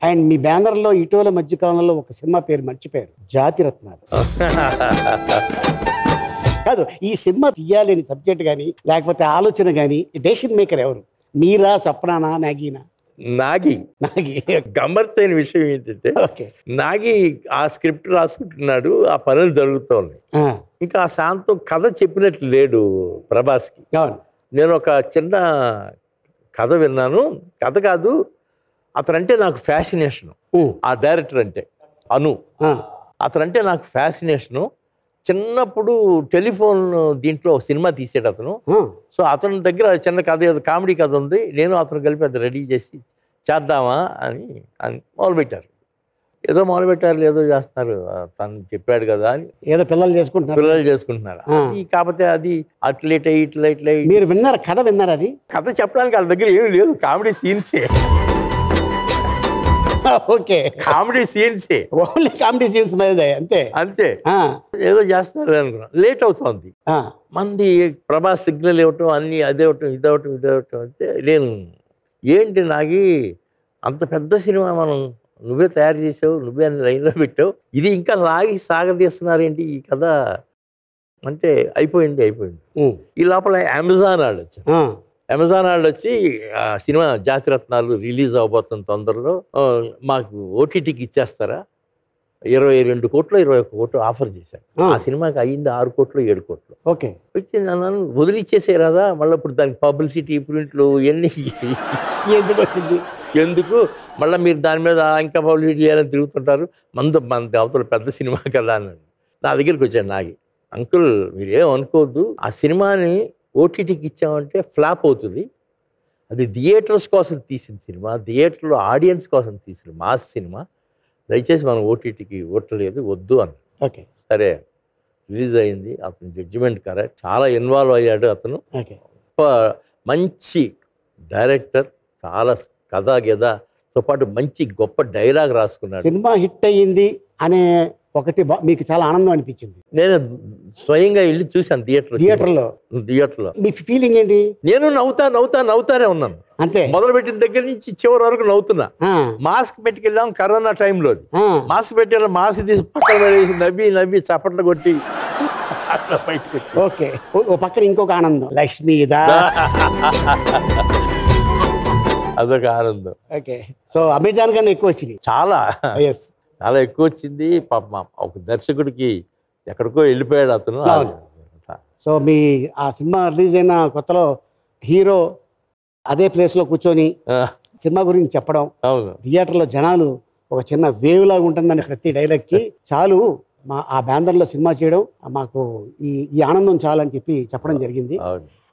And మీ బ్యానర్లో ఇటీవల మధ్య కాలంలో ఒక సినిమా పేరు మర్చిపోయారు జాతి రత్నాలు కాదు ఈ సినిమా తీయాలని సబ్జెక్ట్ కానీ లేకపోతే ఆలోచన కానీ డెసిషన్ మేకర్ ఎవరు మీరా స్వప్నానా నాగీనా నాగి నాగి గమ్మత్తైన విషయం ఏంటంటే ఓకే నాగి ఆ స్క్రిప్ట్ రాసుకుంటున్నాడు ఆ పనులు జరుగుతోంది ఆ, ఇంకా ఆ శాంతం కథ చెప్పినట్లు లేడు ప్రభాస్కి అవును నేను ఒక చిన్న కథ విన్నాను కథ కాదు అతనంటే నాకు ఫ్యాసినేషను ఉమ్, ఆ డైరెక్టర్ అంటే అను ఆ, అతనంటే నాకు ఫ్యాసినేషను చిన్నప్పుడు టెలిఫోన్ దీంట్లో ఒక సినిమా తీసాడు అతను ఆ, సో అతని దగ్గర చిన్న కథ ఏదో కామెడీ కథ ఉంది నేను అతను కలిపి అది రెడీ చేసి చేద్దామా అని అని మొదలుపెట్టారు ఏదో మొదలుపెట్టారు ఏదో చేస్తున్నారు ఆ, తను చెప్పాడు కదా అని ఏదో పిల్లలు చేసుకుంటున్నారు పిల్లలు చేసుకుంటున్నారు ఆ. అది కాకపోతే అది అట్లెట్ అయ్యి ఇట్లా ఇట్లా అయ్యి. మీరు విన్నారు కథ విన్నారు అది కథ చెప్పడానికి వాళ్ళ దగ్గర ఏమీ లేదు కామెడీ సీన్సే ఓకే కామెడీ సీన్సే ఓన్లీ కామెడీ సీన్స్ మీద అంతే అంతే ఆ, ఏదో చేస్తారు అనుకున్నాం లేట్ అవుతుంది ఆ, మంది ప్రభాస్ సిగ్నల్ ఇవ్వటం అన్నీ అదే అవటం ఇది అవటం ఇది అవటం అంటే నేను ఏంటి నాగి అంత పెద్ద సినిమా మనం నువ్వే తయారు చేసావు నువ్వే అన్ని లైన్లో పెట్టావు ఇది ఇంకా లాగి సాగదీస్తున్నారేంటి ఈ కథ అంటే అయిపోయింది అయిపోయింది ఉమ్, ఈ లోపల అమెజాన్ వాళ్ళు వచ్చారు ఆ, అమెజాన్ వాళ్ళు వచ్చి ఆ సినిమా జాతిరత్నాలు రిలీజ్ అవబోతున్న తొందరలో ఆ, మాకు ఓటీటీకి ఇచ్చేస్తారా ఇరవై రెండు కోట్లు ఇరవై ఒక్క కోట్లు ఆఫర్ చేశారు ఆ, ఆ సినిమాకి అయ్యింది ఆరు కోట్లు ఏడు కోట్లు ఓకే వచ్చి నన్ను వదిలిచ్చేసే రాదా మళ్ళీ ఇప్పుడు దానికి పబ్లిసిటీ ప్రింట్లు ఇవన్నీ ఎందుకు వచ్చింది ఎందుకు మళ్ళీ మీరు దాని మీద ఇంకా పబ్లిసిటీ చేయాలని తిరుగుతుంటారు మందు మన అవతల పెద్ద సినిమా కదా అన్నాడు నా దగ్గరికి వచ్చాడు నాగి అంకుల్ మీరు ఏం అనుకోవద్దు ఆ సినిమాని ఓటీటీకి ఇచ్చామంటే ఫ్లాప్ అవుతుంది అది థియేటర్స్ కోసం తీసిన సినిమా థియేటర్లో ఆడియన్స్ కోసం తీసిన మాస్ సినిమా దయచేసి మనం ఓటీటీకి ఇవ్వట్లేదు వద్దు అని ఓకే సరే రిలీజ్ అయింది అతను జడ్జిమెంట్ కరెక్ట్ చాలా ఇన్వాల్వ్ అయ్యాడు అతను ఓకే గొప్ప మంచి డైరెక్టర్ చాలా కథ గెదతో పాటు మంచి గొప్ప డైలాగ్ రాసుకున్నాడు సినిమా హిట్ అయ్యింది అనే ఒకటి బా- మీకు చాలా ఆనందం అనిపించింది నేను స్వయంగా వెళ్ళి చూశాను థియేటర్ థియేటర్లో థియేటర్లో మీ ఫీలింగ్ ఏంటి నేను నవ్వుతా నవ్వుతా నవ్వుతానే ఉన్నాను అంతే మొదలుపెట్టిన దగ్గర నుంచి చివరి వరకు నవ్వుతున్నా ఆ, మాస్క్ పెట్టుకెళ్ళాం కరోనా టైంలో ఆ, మాస్క్ పెట్టాను మాస్క్ తీసి పక్కన పడేసి నవ్వి నవ్వి చప్పట్లు కొట్టి అట్లా బయటకు వచ్చి ఓకే ఓ- ఓ పక్కన ఇంకొక ఆనందం లక్ష్మి ఇదా అదొక ఆనందం ఓకే సో అమెజాన్ కన్నా ఎక్కువ వచ్చింది చాలా ఎస్ చాలా ఎక్కువ వచ్చింది పాప ఒక దర్శకుడికి ఎక్కడికో వెళ్ళిపోయాడు అతను అవును. సో మీ ఆ సినిమా రిలీజ్ అయిన కొత్తలో హీరో అదే ప్లేస్లో కూర్చొని ఆ, సినిమా గురించి చెప్పడం అవును థియేటర్లో జనాలు ఒక చిన్న వేవ్ లాగా ఉంటుందని ప్రతి డైలాగ్కి చాలు మా ఆ బ్యానర్లో సినిమా చేయడం మాకు ఈ ఈ ఆనందం చాలని చెప్పి చెప్పడం జరిగింది అవును